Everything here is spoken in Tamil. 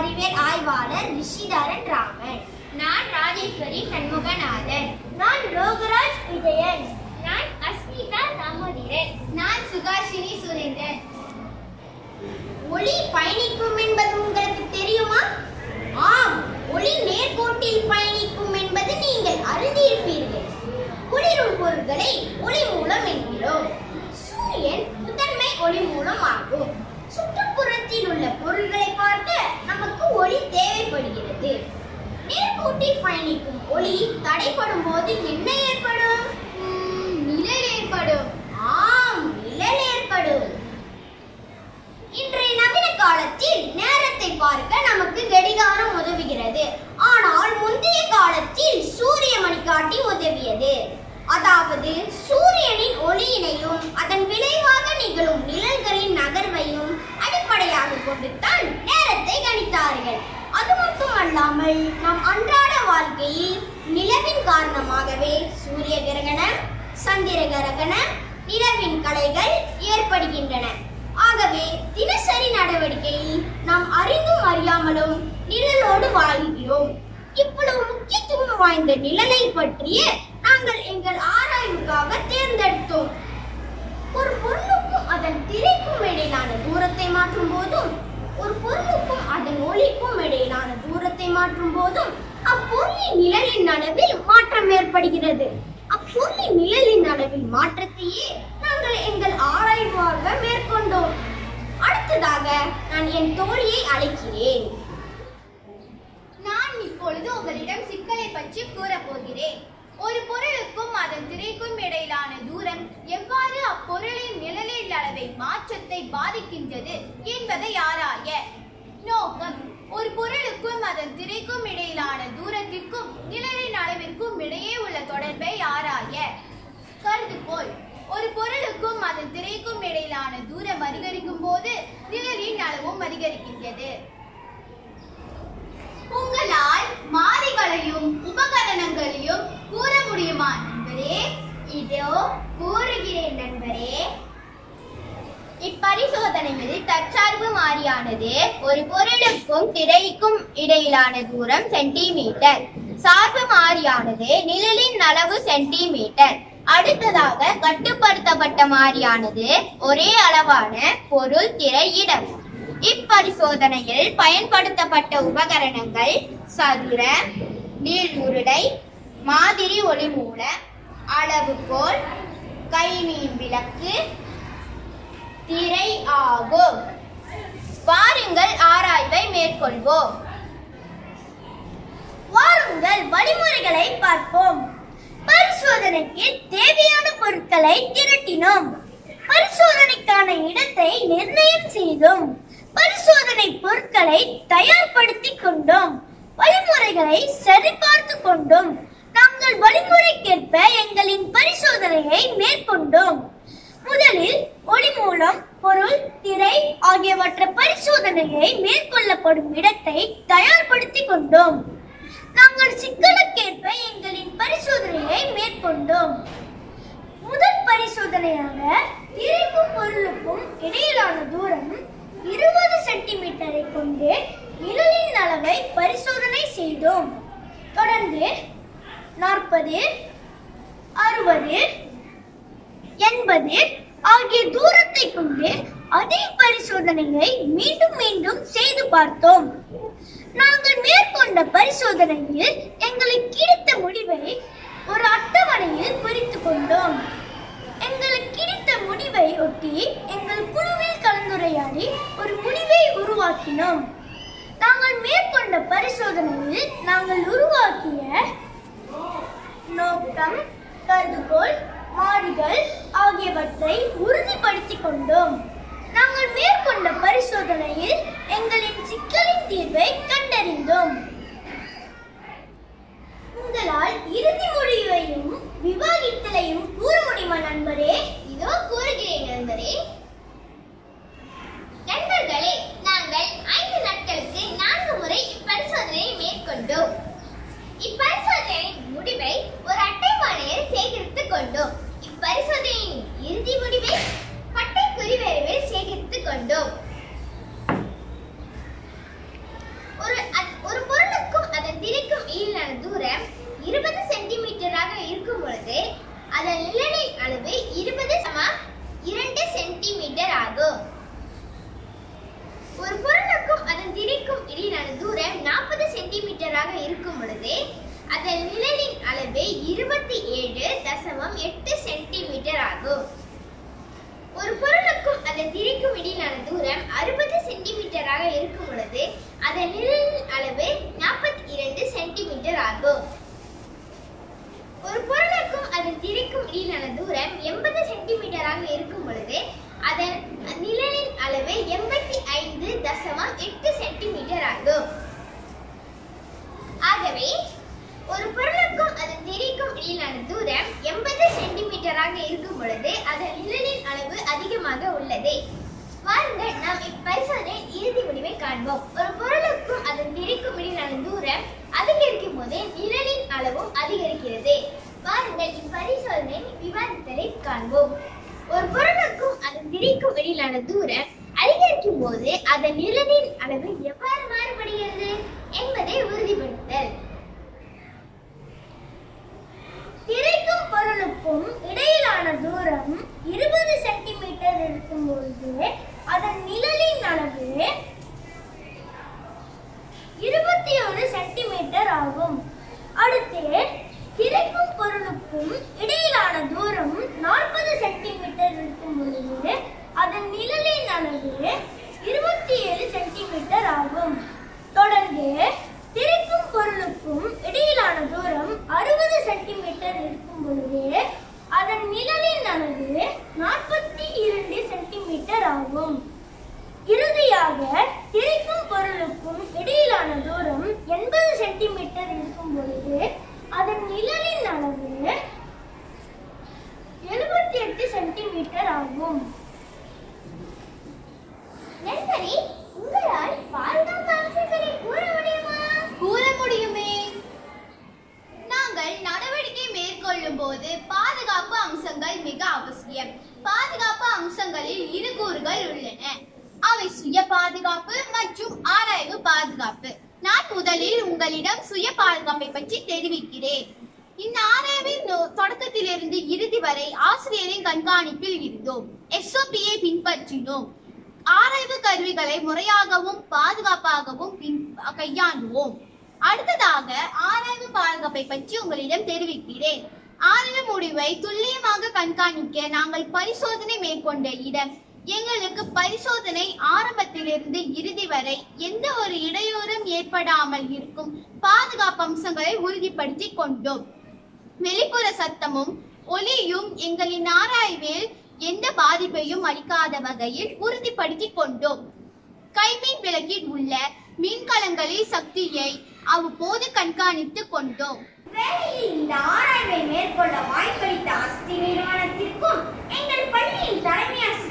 அறிவியல் ஆய்வாளர் ரிஷிதரன் ராமன் நான் ராஜேஸ்வரி சண்முகநாதன் நான் ரோகராஜ் விஜயன் நான் அஸ்மிதா தாமோதரன் நான் சுகாஷினி சுரேந்திரன் ஒளி பயணிக்கும் என்பது உங்களுக்கு தெரியுமா ஆம் ஒளி நேர்கோட்டில் பயணிக்கும் என்பது நீங்கள் அறிந்திருப்பீர்கள் குளிரும் பொருட்களை ஒளி மூலம் என்கிறோம் சூரியன் முதன்மை ஒளி மூலம் ஆகும் சுற்றுப்புறத்தில் உள்ள பொருள்களை பார்க்க நமக்கு ஒளி தேவைப்படுகிறது நேர்கோட்டில் பயணிக்கும் ஒளி தடைப்படும் போது என்ன ஏற்படும் ம், நிழல் ஏற்படும் ஆம் நிழல் ஏற்படும் இன்றைய நவீன காலத்தில் நேரத்தை பார்க்க நமக்கு கடிகாரம் உதவுகிறது ஆனால் முந்தைய காலத்தில் சூரிய மணிக்காட்டி உதவியது அதாவது சூரியனின் ஒளியினையும் அதன் விளைவாக நிகழும் நிழல்களின் நகர்வையும் அடிப்படையாக கொண்டுதான் நேரத்தை கணித்தார்கள் அது மட்டுமல்லாமல் நம் அன்றாட வாழ்க்கையில் நிலவின் காரணமாகவே சூரிய கிரகணம் சந்திர கிரகணம் நிலவின் கலைகள் ஏற்படுகின்றன ஆகவே தினசரி நடவடிக்கையில் நாம் அறிந்தும் அறியாமலும் நிழலோடு வாழ்கிறோம் இவ்வளவு முக்கியத்துவம் வாய்ந்த நிழலை பற்றிய நாங்கள் எங்கள் ஆராய்வுக்காக தேர்ந்தெடுத்தோம் ஒரு பொருளுக்கும் அதன் திரைக்கும் இடையிலான தூரத்தை மாற்றும் போதும் ஒரு பொருளுக்கும் அதன் ஒளிக்கும் இடையிலான தூரத்தை மாற்றும் போதும் அப்பொருளின் நிழலின் அளவில் மாற்றம் ஏற்படுகிறது அப்பொருளின் நிழலின் அளவில் மாற்றத்தையே நாங்கள் எங்கள் ஆராய்வாக மேற்கொண்டோம் அடுத்ததாக நான் என் தோழியை அழைக்கிறேன் நான் இப்பொழுது உங்களிடம் சிக்கலை பற்றி கூறப் போகிறேன் ஒரு பொருளுக்கும் அதன் திரைக்கும் இடையிலான தூரம் எவ்வாறு அப்பொருளின் நிழலில் அளவை மாற்றத்தை பாதிக்கின்றது என்பதை ஆராய நோக்கம் ஒரு பொருளுக்கும் அதன் திரைக்கும் இடையிலான தூரத்திற்கும் நிழலின் அளவிற்கும் இடையே உள்ள தொடர்பை ஆராய கருதுகோள் ஒரு பொருளுக்கும் அதன் திரைக்கும் இடையிலான தூரம் அதிகரிக்கும் போது நிழலின் அளவும் அதிகரிக்கின்றது உங்களால் மாறிகளையும் உபகரணங்களையும் கூற முடியுமா நண்பரே இதோ கூறுகிறேன் நண்பரே இப்பரிசோதனையில் தற்சார்பு மாறியானது ஒரு பொருளுக்கும் திரைக்கும் இடையிலான தூரம் சென்டிமீட்டர் சார்பு மாறியானது நிழலின் அளவு சென்டிமீட்டர் அடுத்ததாக கட்டுப்படுத்தப்பட்ட மாறியானது ஒரே அளவான பொருள் திரை இடம் இப்பரிசோதனையில் பயன்படுத்தப்பட்ட உபகரணங்கள் சதுர நீள் உருளை மாதிரி ஒளி மூல அளவுகோல் கைமீன் விளக்கு திரை ஆகும் வாருங்கள் ஆராய்வை மேற்கொள்வோம் வாருங்கள் வழிமுறைகளை பார்ப்போம் பரிசோதனைக்கு தேவையான பொருட்களை திரட்டினோம் பரிசோதனைக்கான இடத்தை நிர்ணயம் செய்தோம் பரிசோதனை பொருட்களை தயார்படுத்திக் கொண்டோம் வழிமுறைகளை சரிபார்த்து கொண்டோம் நாங்கள் வழிமுறைக்கேற்ப எங்களின் பரிசோதனையை மேற்கொண்டோம் முதலில் ஒளி மூலம் பொருள் திரை ஆகியவற்றை பரிசோதனையை மேற்கொள்ளப்படும் இடத்தை தயார்படுத்திக் கொண்டோம் நாங்கள் சிக்கலுக்கேற்ப எங்களின் பரிசோதனையை மேற்கொண்டோம் முதல் பரிசோதனையாக திரைக்கும் பொருளுக்கும் இடையிலான தூரம் இருபது சென்டிமீட்டரை கொண்டு நிழலின் அளவை பரிசோதனை செய்தோம் தொடர்ந்து நாற்பது அறுபது எண்பது ஆகிய தூரத்தை கொண்டு அதே பரிசோதனையை மீண்டும் மீண்டும் செய்து பார்த்தோம் நாங்கள் மேற்கொண்ட பரிசோதனையில் எங்களுக்கு கிடைத்த முடிவை ஒரு அட்டவணையில் குறித்துக் கொண்டோம் எங்களுக்கு கிடைத்த முடிவை ஒட்டி எங்கள் குழுவில் கலந்துரையாடி ஒரு முடிவை உருவாக்கினோம் நாங்கள் மேற்கொண்ட பரிசோதனையில் நாங்கள் உருவாக்கிய நோக்கம் கருதுகோள் மாறிகள் ஆகியவற்றை உறுதிப்படுத்திக் கொண்டோம் நாங்கள் மேற்கொண்ட பரிசோதனையில் எங்களின் சிக்கலின் தீர்வை கண்டறிந்தோம் உங்களால் இறுதி முடிவையும் விவாதித்தலையும் கூற முடியுமா நண்பரே இதோ கூறுகிறேன் நண்பரே நண்பர்களே நாங்கள் ஐந்து நாட்களுக்கு நான்கு முறை இப்பரிசோதனையை மேற்கொண்டோம் இப்பரிசோதனையின் முடிவை ஒரு அட்டைப்பானையில் சேகரித்துக் கொண்டோம் இப்பரிசோதனையின் இறுதி முடிவை பட்டை குறிவரைவில் சேகரித்துக் கொண்டோம் சென்டிமீட்டராக இருக்கும் பொழுது அதன் நிழலின் அளவு இருபத்தி ஏழு தசமம் எட்டு சென்டிமீட்டர் ஆகும் ஒரு பொருளுக்கும் அதன் திரைக்கும் இடையிலான தூரம் அறுபது சென்டிமீட்டராக இருக்கும் பொழுது அதன் நிழலின் அளவு நாற்பத்தி இரண்டு சென்டிமீட்டர் ஆகும் ஒரு பொருளுக்கும் அதன் திரைக்கும் இடையிலான தூரம் எண்பது சென்டிமீட்டராக இருக்கும் பொழுது அதன் நிழலின் அளவு எண்பத்தி ஐந்து தசமம் எட்டு சென்டிமீட்டர் ஆகும் ஆகவே ஒரு பொருளுக்கும் அதன் திரைக்கும் இடையிலான தூரம் எண்பது சென்டிமீட்டராக இருக்கும் பொழுது அதன் நிழலின் அளவு அதிகமாக உள்ளது வாருங்கள் நாம் இப்பரிசோதனையின் இறுதி முடிவை காண்போம் ஒரு பொருளுக்கும் அதன் திரைக்கும் இடையிலான தூரம் அதிகரிக்கும் போது நிழலின் அளவும் அதிகரிக்கிறது வாருங்கள் இப்பரிசோதனையின் விவாதத்தை காண்போம் ஒரு பொருளுக்கும் அதன் திரைக்கும் இடையிலான தூரம் அதிகரிக்கும் போது அதன் நிழலின் அளவு எவ்வாறு மாறுபடுகிறது என்பதை உறுதிப்படுத்தல் திரைக்கும் பொருளுக்கும் இடையிலான தூரம் இருபது சென்டிமீட்டர் இருக்கும் பொழுது அதன் நிழலின் அளவு இருபத்தி ஒரு சென்டிமீட்டர் ஆகும் அடுத்து திரைக்கும் பொருளுக்கும் இடையிலான தூரம் நாற்பது சென்டிமீட்டர் இருக்கும் பொழுது அதன் நிழலின் அளவு இருபத்தி ஏழு சென்டிமீட்டர் ஆகும் தொடர்ந்து திரைக்கும் பொருளுக்கும் இடையிலான தூரம் அறுபது சென்டிமீட்டர் இருக்கும் பொழுது அதன் நிழலின் அளவு நாற்பத்தி இரண்டு சென்டிமீட்டர் ஆகும் இறுதியாக திரைக்கும் பொருளுக்கும் இடையிலான தூரம் எண்பது சென்டிமீட்டர் இருக்கும் பொழுது அதன் நிழலின் அளவு எழுபத்தி எட்டு சென்டிமீட்டர் ஆகும் நண்பரே உங்களால் பாதுகாப்பு அம்சங்களை கூற முடியுமா கூற முடியுமே நாங்கள் நடவடிக்கை மேற்கொள்ளும் போது பாதுகாப்பு அம்சங்கள் மிக அவசியம் பாதுகாப்பு அம்சங்களில் இரு கூறுகள் உள்ளன அவை சுய பாதுகாப்பு மற்றும் ஆராய்வு பாதுகாப்பு நான் முதலில் உங்களிடம் சுய பாதுகாப்பை பற்றி தெரிவிக்கிறேன் இந்த ஆராய்வின் நோ- தொடக்கத்திலிருந்து இறுதி வரை ஆசிரியரின் கண்காணிப்பில் இருந்தோம் எஸ்ஓபியை பின்பற்றினோம் ஆராய்வு கருவிகளை முறையாகவும் பாதுகாப்பாகவும் பின் கையாண்டுவோம் அடுத்ததாக ஆராய்வு பாதுகாப்பை பற்றி உங்களிடம் தெரிவிக்கிறேன் ஆராய்வு முடிவை துல்லியமாக கண்காணிக்க நாங்கள் பரிசோதனை மேற்கொண்ட இடம் எங்களுக்கு பரிசோதனை ஆரம்பத்திலிருந்து இறுதி வரை எந்த ஒரு இடையூறும் ஏற்படாமல் இருக்கும் பாதுகாப்பு அம்சங்களை உறுதிப்படுத்தி கொண்டோம் வெளிப்புற சத்தமும் ஒலியும் எங்களின் ஆராய்வில் எந்த பாதிப்பையும் அளிக்காத வகையில் உறுதிப்படுத்தி கொண்டோம் கைமின் விளக்கில் உள்ள மின்கலங்களின் சக்தியை அவ்வப்போது கண்காணித்துக் கொண்டோம் வேலையில் இந்த ஆராய்வை மேற்கொள்ள வாய்ப்பளித்த அஸ்தி நிறுவனத்திற்கும் எங்கள் பள்ளியின் தலைமை ஆசிரியர்